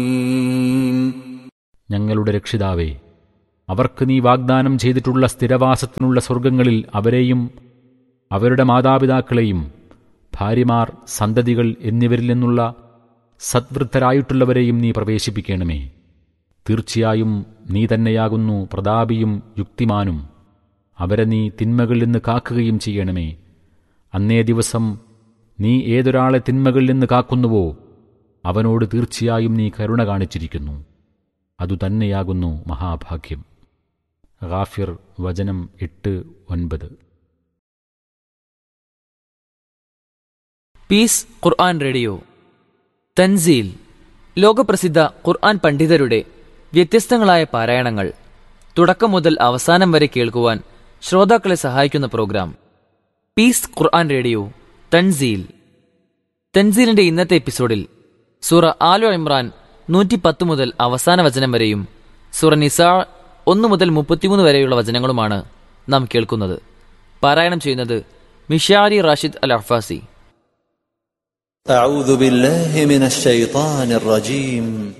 ഞങ്ങളുടെ രക്ഷിതാവേ അവർക്ക് നീ വാഗ്ദാനം ചെയ്തിട്ടുള്ള സ്ഥിരവാസത്തിനുള്ള സ്വർഗങ്ങളിൽ അവരെയും അവരുടെ മാതാപിതാക്കളെയും ഭാര്യമാർ സന്തതികൾ എന്നിവരിൽ നിന്നുള്ള സദ്വൃദ്ധരായിട്ടുള്ളവരെയും നീ പ്രവേശിപ്പിക്കണമേ തീർച്ചയായും നീ തന്നെയാകുന്നു പ്രതാപിയും യുക്തിമാനും അവരെ നീ തിന്മകളിൽ നിന്ന് കാക്കുകയും ചെയ്യണമേ അന്നേ ദിവസം നീ ഏതൊരാളെ തിന്മകളിൽ നിന്ന് കാക്കുന്നുവോ അവനോട് തീർച്ചയായും നീ കരുണ കാണിച്ചിരിക്കുന്നു അതുതന്നെയാകുന്നു മഹാഭാഗ്യം ഗാഫിർ വചനം എട്ട് ഒൻപത് പീസ് ഖുർആൻ റേഡിയോ തൻസീൽ ലോകപ്രസിദ്ധ ഖുർആൻ പണ്ഡിതരുടെ വ്യത്യസ്തങ്ങളായ പാരായണങ്ങൾ തുടക്കം മുതൽ അവസാനം വരെ കേൾക്കുവാൻ ശ്രോതാക്കളെ സഹായിക്കുന്ന പ്രോഗ്രാം പീസ് ഖുർആൻ റേഡിയോ തൻസീൽ തൻസീലിന്റെ ഇന്നത്തെ എപ്പിസോഡിൽ സൂറ ആലു ഇമ്രാൻ നൂറ്റി പത്ത് മുതൽ അവസാന വചനം വരെയും സൂറ നിസാ ഒന്ന് മുതൽ മുപ്പത്തിമൂന്ന് വരെയുള്ള വചനങ്ങളുമാണ് നാം കേൾക്കുന്നത് പാരായണം ചെയ്യുന്നത് മിഷാരി റാഷിദ് അൽ അഫാസി أعوذ بالله من الشيطان الرجيم